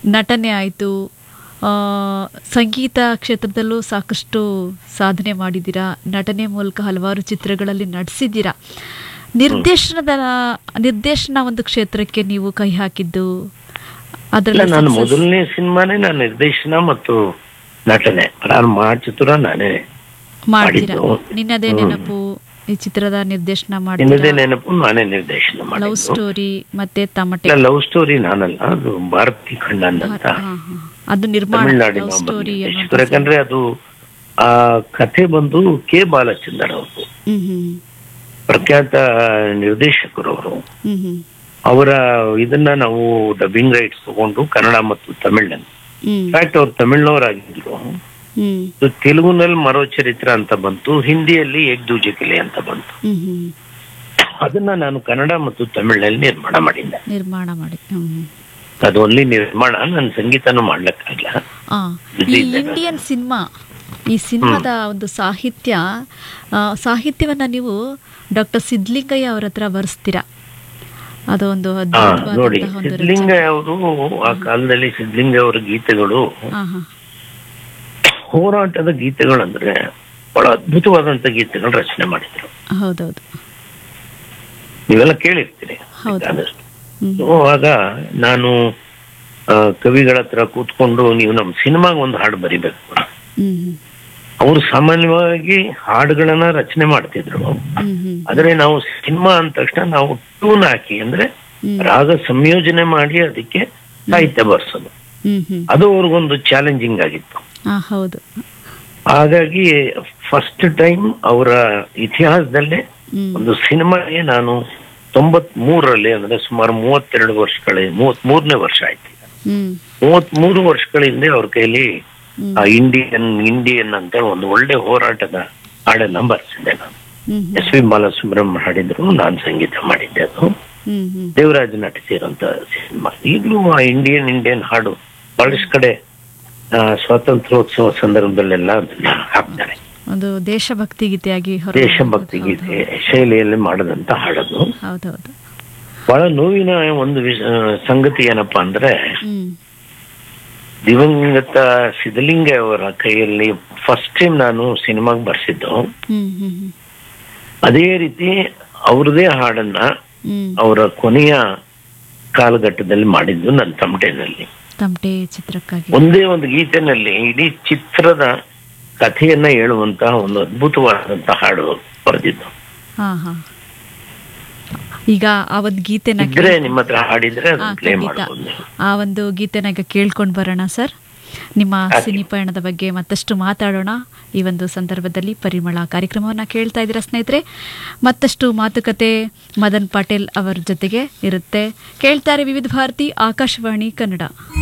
ನಟನೆ ಆಯಿತು ಸಂಗೀತ ಕ್ಷೇತ್ರದಲ್ಲೂ ಸಾಕಷ್ಟು ಸಾಧನೆ ಮಾಡಿದ್ದೀರಾ ನಟನೆ ಮೂಲಕ ಹಲವಾರು ಚಿತ್ರಗಳಲ್ಲಿ ನಟಿಸಿದ್ದೀರಾ ನಿರ್ದೇಶನದ ನಿರ್ದೇಶನ ಒಂದು ಕ್ಷೇತ್ರಕ್ಕೆ ನೀವು ಕೈ ಹಾಕಿದ್ದು ಇಲ್ಲ ಅದರಲ್ಲಿ ನಾನು success- ಮೊದಲನೇ ಸಿನಿಮಾನೇ ನಾನು ನಿರ್ದೇಶನ ಮತ್ತು ನಟನೆ ನಾನು ಮಾ ಚಿತ್ರ ನಾನೇ ಮಾಡ್ತೀರಾ ಮಾಡಿದ್ದು. ನಿನ್ನದೇ ಹ್ಮ್. ನೆನಪು ಈ ಚಿತ್ರದ ನಿರ್ದೇಶನ ಇನ್ನದೇ ಮಾಡ್ತೀರಾ ನೆನಪು ನಾನೇ ನಿರ್ದೇಶನ ಲವ್ ಮಾಡಿದ್ದು ಸ್ಟೋರಿ ಮತ್ತೆ ತಮಟೆ ಇಲ್ಲ ಲವ್ ಸ್ಟೋರಿ ನಾನಲ್ಲ ಅದು ಭಾರತಿ ಖಂಡನ್ ಅಂತ ಹಾ, ಹಾ. ಅದು ನಿರ್ಮಾಣ ತಮಿಳ್ನಾಡಿನ ಲವ್ ಒಬ್ಬ ಸ್ಟೋರಿ ನಿರ್ದೇಶಕರು ಯಾಕಂದ್ರೆ ಅದು ಆ ಕಥೆ ಬಂದು ಕೆ ಬಾಲಚಂದರ್ ಅವರು ಹ್ಮ್ ಹ್ಮ್ ಪ್ರಖ್ಯಾತ ನಿರ್ದೇಶಕರು ಅವರು ಹ್ಮ್ ಹ್ಮ್ ಅವರ ಇದನ್ನ ನಾವು ಡಬ್ಬಿಂಗ್ ರೈಟ್ಸ್ ತಗೊಂಡು ಕನ್ನಡ ಮತ್ತು ತಮಿಳ್ನಲ್ಲಿ ಹ್ಮ್ ಇನ್ಫ್ಯಾಕ್ಟ್ ಅವ್ರು ತಮಿಳ್ನವರಾಗಿದ್ರು ಹ್ಮ್ ಇದು ತೆಲುಗುನಲ್ಲಿ ಮರೋ ಚರಿತ್ರ ಅಂತ ಬಂತು ಹಿಂದಿಯಲ್ಲಿ ಏಕ್ ದೂಜೆ ಕಿಲೆ ಅಂತ ಬಂತು ಹ್ಮ್ ಹ್ಮ್ ಅದನ್ನ ನಾನು ಕನ್ನಡ ಮತ್ತು ತಮಿಳಿನಲ್ಲಿ ನಿರ್ಮಾಣ ಮಾಡಿದ್ದೆ ನಿರ್ಮಾಣ ಮಾಡಿ ಹ್ಮ್ ಅದು ಓನ್ಲಿ ನಿರ್ಮಾಣ ನನ್ನ ಸಂಗೀತನೂ ಮಾಡ್ಲಿಕ್ಕಾಗಿಲ್ಲ ಆ, ಈ ಇಂಡಿಯನ್ ಸಿನಿಮಾ ಈ ಸಿನಿಮಾದ ಒಂದು ಸಾಹಿತ್ಯ ಆ, ಸಾಹಿತ್ಯವನ್ನ ನೀವು ಡಾಕ್ಟರ್ ಸಿದ್ಲಿಂಗಯ್ಯ ಅವ್ರ ಹತ್ರ ಬರ್ಸ್ತೀರಾ ಅದು ಒಂದು ಹಾ ಅದ್ಭುತವಾದಂತಹ ನೋಡಿ ಒಂದು ಸಿದ್ಲಿಂಗ ಅವರು ಆ ಕಾಲದಲ್ಲಿ ಸಿದ್ಲಿಂಗ ಅವರ ಗೀತೆಗಳು ಹಾ ಹಾ ಹೋರಾಟದ ಗೀತೆಗಳಂದ್ರೆ ಬಹಳ ಅದ್ಭುತವಾದಂತ ಗೀತೆಗಳು ರಚನೆ ಮಾಡಿದ್ರು ಹೌದೌದು ನೀವೆಲ್ಲ ಕೇಳಿರ್ತೀರಿ ಹೌದು. ಆದಷ್ಟು. ಹ್ಮ್ So, ಆಗ ನಾನು ಆ, ಕವಿಗಳ ಹತ್ರ ಕೂತ್ಕೊಂಡು ನೀವು ನಮ್ಮ ಸಿನಿಮಾಗ ಒಂದು ಹಾಡು ಬರಿಬೇಕು ಹ್ಮ್ ಹ್ಮ್ ಅವರು ಸಾಮಾನ್ಯವಾಗಿ ಹಾಡುಗಳನ್ನ ರಚನೆ ಮಾಡ್ತಿದ್ರು ಹ್ಮ್ ಹ್ಮ್ ಆದ್ರೆ ನಾವು ಸಿನಿಮಾ ಅಂದ ತಕ್ಷಣ ನಾವು ಟ್ಯೂನ್ ಹಾಕಿ ಅಂದ್ರೆ ಹ್ಮ್ ರಾಗ ಸಂಯೋಜನೆ ಮಾಡಿ ಅದಕ್ಕೆ ಸಾಹಿತ್ಯ ಬರ್ಸೋದು ಹ್ಮ್ ಹ್ಮ್ ಅದು ಅವ್ರಿಗೊಂದು ಚಾಲೆಂಜಿಂಗ್ ಆಗಿತ್ತು ಹಾ ಹೌದು ಹಾಗಾಗಿ ಫಸ್ಟ್ ಟೈಮ್ ಅವರ ಇತಿಹಾಸದಲ್ಲೇ ಹ್ಮ್ ಒಂದು ಸಿನಿಮಾಗೆ ನಾನು ತೊಂಬತ್ ಮೂರರಲ್ಲಿ ಅಂದ್ರೆ ಸುಮಾರು ಮೂವತ್ತೆರಡು ವರ್ಷಗಳ ಮೂವತ್ ಮೂರನೇ ವರ್ಷ ಆಯ್ತು ಈಗ. ಹ್ಮ್ ಮೂವತ್ ಮೂರು ವರ್ಷಗಳ ಹಿಂದೆ ಅವ್ರ ಕೈಲಿ ಹ್ಮ್ ಆ ಇಂಡಿಯನ್ ಇಂಡಿಯನ್ ಅಂತ ಒಂದು ಒಳ್ಳೆ ಹೋರಾಟದ ಹಾಡನ್ನ ಬರ್ಸಿದ್ದೆ ನಾನು ಹ್ಮ್ ಎಸ್ ವಿ ಬಾಲಸುಬ್ರಹ್ಮಣ್ಯ ಹಾಡಿದ್ರು ನಾನು ಸಂಗೀತ ಮಾಡಿದ್ದೆ ಅದು ಹ್ಮ್ ಹ್ಮ್ ದೇವರಾಜ್ ನಟಿಸಿರೋಂತ ಸಿನಿಮಾ ಈಗಲೂ ಆ ಇಂಡಿಯನ್ ಇಂಡಿಯನ್ ಹಾಡು ಬಹಳಷ್ಟು ಕಡೆ ಆ, ಸ್ವಾತಂತ್ರ್ಯೋತ್ಸವ ಸಂದರ್ಭದಲ್ಲೆಲ್ಲ ಅದನ್ನ ಹಾಕ್ತಾರೆ ಒಂದು ದೇಶಭಕ್ತಿ ಗೀತೆಯಾಗಿ ಹೊರ ದೇಶಭಕ್ತಿ ಗೀತೆ ಶೈಲಿಯಲ್ಲಿ ಮಾಡದಂತ ಹಾಡೋದು ಹೌದೌದು ಬಹಳ ನೋವಿನ ಒಂದು ವಿಷ- ಸಂಗತಿ ಏನಪ್ಪಾ ಅಂದ್ರೆ ಹ್ಮ್ ದಿವಂಗತ ಸಿದ್ಧಲಿಂಗ ಅವರ ಕೈಯಲ್ಲಿ ಫಸ್ಟ್ ಟೈಮ್ ನಾನು ಸಿನಿಮಾಗ್ ಬರ್ಸಿದ್ದು ಹ್ಮ್ ಹ್ಮ್ ಹ್ಮ್ ಅದೇ ರೀತಿ ಅವ್ರದೇ ಹಾಡನ್ನ ಹ್ಮ್ ಅವರ ಕೊನೆಯ ಕಾಲಘಟ್ಟದಲ್ಲಿ ಮಾಡಿದ್ದು ನನ್ನ ತಮಟೆನಲ್ಲಿ ತಮಟೆ ಚಿತ್ರಕ್ಕಾಗಿ ಒಂದೇ ಒಂದು ಗೀತೆನಲ್ಲಿ ಇಡೀ ಚಿತ್ರದ ಕಥೆಯನ್ನ ಹೇಳುವಂತಹ ಒಂದು ಅದ್ಭುತವಾದಂತ ಹಾಡು ಬರೆದಿದ್ದು ಹಾ ಹಾ ಈಗ ಆ ಒಂದು ಗೀತೆನ ಇದ್ರೆ ನಿಮ್ಮ ಹತ್ರ ಹಾಡಿದ್ರೆ ಹಾ, ಅದನ್ನ ಪ್ಲೇ ಖಂಡಿತ. ಮಾಡ್ಬೋದು ನೀವು. ಆ ಒಂದು ಗೀತೆನ ಈಗ ಕೇಳ್ಕೊಂಡು ಬರೋಣ ಸರ್ ನಿಮ್ಮ ಹಾಗೆ. ಸಿನಿ ಪಯಣದ ಬಗ್ಗೆ ಮತ್ತಷ್ಟು ಮಾತಾಡೋಣ ಈ ಒಂದು ಸಂದರ್ಭದಲ್ಲಿ ಪರಿಮಳ ಕಾರ್ಯಕ್ರಮವನ್ನು ಕೇಳ್ತಾ ಇದ್ದೀರಾ ಸ್ನೇಹಿತರೆ ಮತ್ತಷ್ಟು ಮಾತುಕತೆ ಮದನ್ ಪಾಟೀಲ್ ಅವರ ಜೊತೆಗೆ ಇರುತ್ತೆ ಕೇಳ್ತಾರೆ ವಿವಿಧ ಭಾರತಿ ಆಕಾಶವಾಣಿ ಕನ್ನಡ